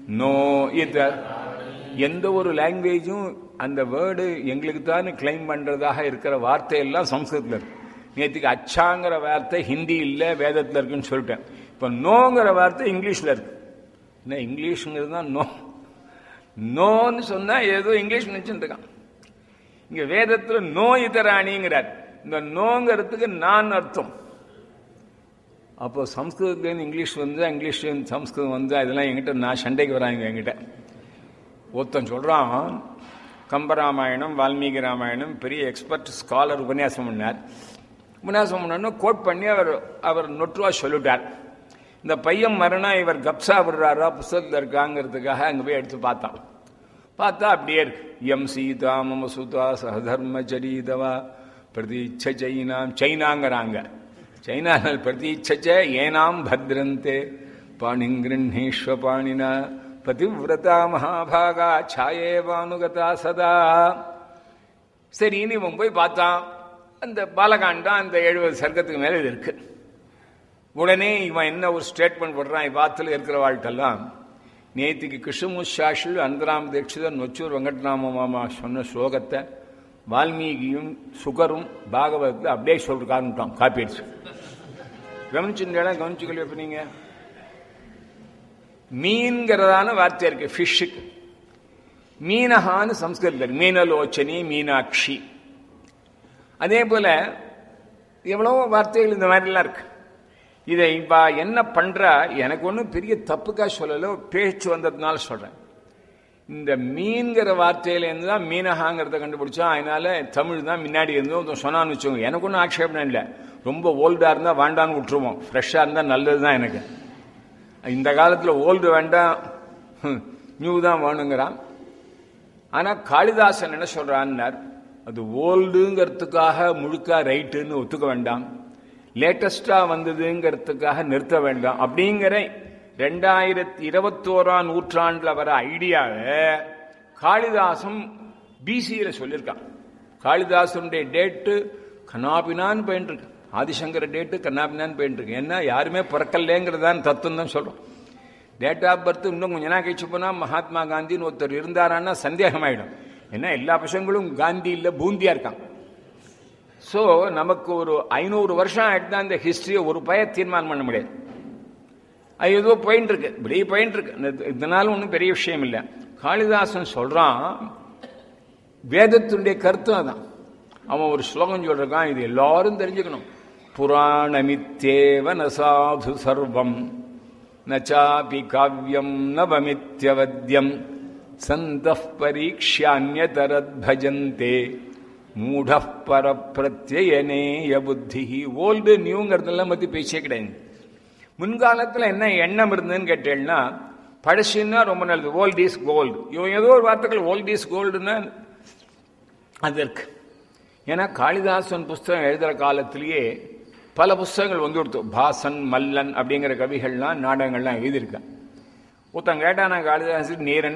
no இதர் எந்த ஒரு லாங்குவேஜும் அந்த வேர்டு எங்களுக்கு தான் கிளைம் பண்றதாக இருக்கிற வார்த்தை எல்லாம் சம்ஸ்கிருதத்தில் இருக்கு நேற்றுக்கு அச்சாங்கிற வார்த்தை ஹிந்தி இல்லை வேதத்தில் இருக்குன்னு சொல்லிட்டேன் இப்போ நோங்கிற வார்த்தை இங்கிலீஷில் இருக்கு என்ன இங்கிலீஷுங்கிறது தான் நோ நோன்னு சொன்னா ஏதோ இங்கிலீஷ் நினைச்சுட்டு இருக்கான் இங்க வேதத்துல நோ இதராணிங்கிறார் இந்த நோங்கிறதுக்கு நான் அர்த்தம் அப்போ சம்ஸ்கிருதத்துலேருந்து இங்கிலீஷ் வந்து இங்கிலீஷ்லேருந்து சம்ஸ்கிருதம் வந்து அதெல்லாம் என்கிட்ட நான் சண்டைக்கு வராங்க என்கிட்ட ஒருத்தன் சொல்றான் கம்பராமாயணம் வால்மீகி ராமாயணம் பெரிய எக்ஸ்பர்ட் ஸ்காலர் உபன்யாசம் பண்ணார் உபன்யாசம் பண்ணோன்னு கோட் பண்ணி அவர் அவர் நொற்றுவா சொல்லிட்டார் இந்த பையன் மரணம் இவர் கப்சா விடுறாரா புஸ்தகத்தில் இருக்காங்கிறதுக்காக அங்கே போய் எடுத்து பார்த்தான் பார்த்தா அப்படியே இருக்கு எம் சீதா மம சுதா சகதர்ம ஜரீதவா பிரதீட்ச சைனாம் சைனாங்கிறாங்க சைனாவில் பிரதீட்ச ஏனாம் பத்ரந்தே பாணிங்கிருஷ்வ பாணினா பதிவிரதா மகாபாகா சாயேவானுகதா சதா சரின்னு இவன் போய் பார்த்தான் அந்த பாலகாண்டா அந்த எழுபது சர்க்கத்துக்கு மேல இது இருக்கு உடனே இவன் என்ன ஒரு ஸ்டேட்மெண்ட் போடுறான் இவ்வாத்துல இருக்கிற வாழ்க்கெல்லாம் நேத்திக்கு கிருஷ்ணமுஷாஷில் அனந்தராம் தீட்சிதர் நொச்சூர் வெங்கட்ராம மாமா சொன்ன ஸ்லோகத்தை வால்மீகியும் சுகரும் பாகவதத்தில் அப்படியே சொல்றாருட்டான் காப்பி அடிச்சு கவனிச்சுங்களா கவனிச்சுக்கல எப்ப நீங்க மீன்கிறதான வார்த்தை இருக்கு ஃபிஷ்ஷுக்கு மீனஹான்னு சம்ஸ்கிருதம் மீனலோச்சனி மீனாட்சி அதே போல எவ்வளவோ வார்த்தைகள் இந்த மாதிரிலாம் இருக்கு இதை இப்ப என்ன பண்றா எனக்கு ஒன்றும் பெரிய தப்புக்கா சொல்லல பேச்சு வந்ததுனால சொல்றேன் இந்த மீன்கிற வார்த்தையிலேருந்து தான் மீனகாங்கிறத கண்டுபிடிச்சோம் அதனால தமிழ் தான் முன்னாடி இருந்தோம் சொன்னான்னு வச்சுக்கோங்க எனக்கு ஒன்றும் ஆட்சேபம் இல்லை ரொம்ப ஓல்டா இருந்தா வேண்டான்னு விட்டுருவோம் ஃப்ரெஷ்ஷா இருந்தா நல்லது தான் எனக்கு இந்த காலத்துல ஓல்டு வேண்டாம் நியூ தான் வேணுங்கிறான் ஆனா காளிதாசன் என்ன சொல்றான்னார் அது ஓல்டுங்கிறதுக்காக முழுக்க ரைட்டுன்னு ஒத்துக்க வேண்டாம் லேட்டஸ்டா வந்ததுங்கிறதுக்காக நிறுத்த வேண்டாம் அப்படிங்கிற ரெண்டாயிரத்தி இருபத்தோராம் நூற்றாண்டுல வர ஐடியாவை காளிதாசன் பிசியில சொல்லியிருக்கான் காளிதாசனுடைய டேட்டு கண்ணாபினான்னு போயிட்டு இருக்கு ஆதிசங்கர டேட்டு கண்ணாபினான்னு போயிட்டு இருக்கு ஏன்னா யாருமே பிறக்கலேங்கிறதான் தத்துவம் தான் சொல்றோம் டேட் ஆஃப் பர்த் இன்னும் கொஞ்ச நாள் கழிச்சு போனா மகாத்மா காந்தின்னு ஒருத்தர் இருந்தாரான்னா சந்தேகமாயிடும் ஏன்னா எல்லா பசங்களும் காந்தி இல்ல பூந்தியா இருக்காங்க ஸோ நமக்கு ஒரு ஐநூறு வருஷம் ஆயிட்டு தான் இந்த ஹிஸ்டரியை ஒரு பய தீர்மானம் பண்ண முடியாது அது ஏதோ போயின்னு இருக்கு இப்படி போயின்னு இருக்கு இதனால ஒன்றும் பெரிய விஷயம் இல்லை காளிதாசன் சொல்றான் வேதத்தினுடைய கருத்து அதான் அவன் ஒரு ஸ்லோகம் சொல்றான் இது எல்லாரும் தெரிஞ்சுக்கணும் புராணமித்தேவ நசாது சர்வம் நச்சாபி காவியம் நவமித்யவத்யம் சந்த பரீட்சான்யதரத் பஜந்தே மூட பர பிரத்யனேய புத்தி ஓல்டு நியூங்கிறதெல்லாம் பத்தி பேச்சே கிடையாது முன்காலத்தில் என்ன எண்ணம் இருந்ததுன்னு கேட்டேன்னா பழசுன்னா ரொம்ப நல்லது ஓல்ட் இஸ் கோல்டு இவன் ஏதோ ஒரு வார்த்தைகள் ஓல்ட் இஸ் கோல்டுன்னா அது இருக்கு ஏன்னா காளிதாசன் புஸ்தகம் எழுதுற காலத்திலேயே பல புஸ்தகங்கள் வந்து கொடுத்து பாசன் மல்லன் அப்படிங்கிற கவிகள்லாம் நாடகங்கள்லாம் எழுதியிருக்கேன் ஒருத்தன் கேட்டா நான் காளிதாசன் நீர் என்ன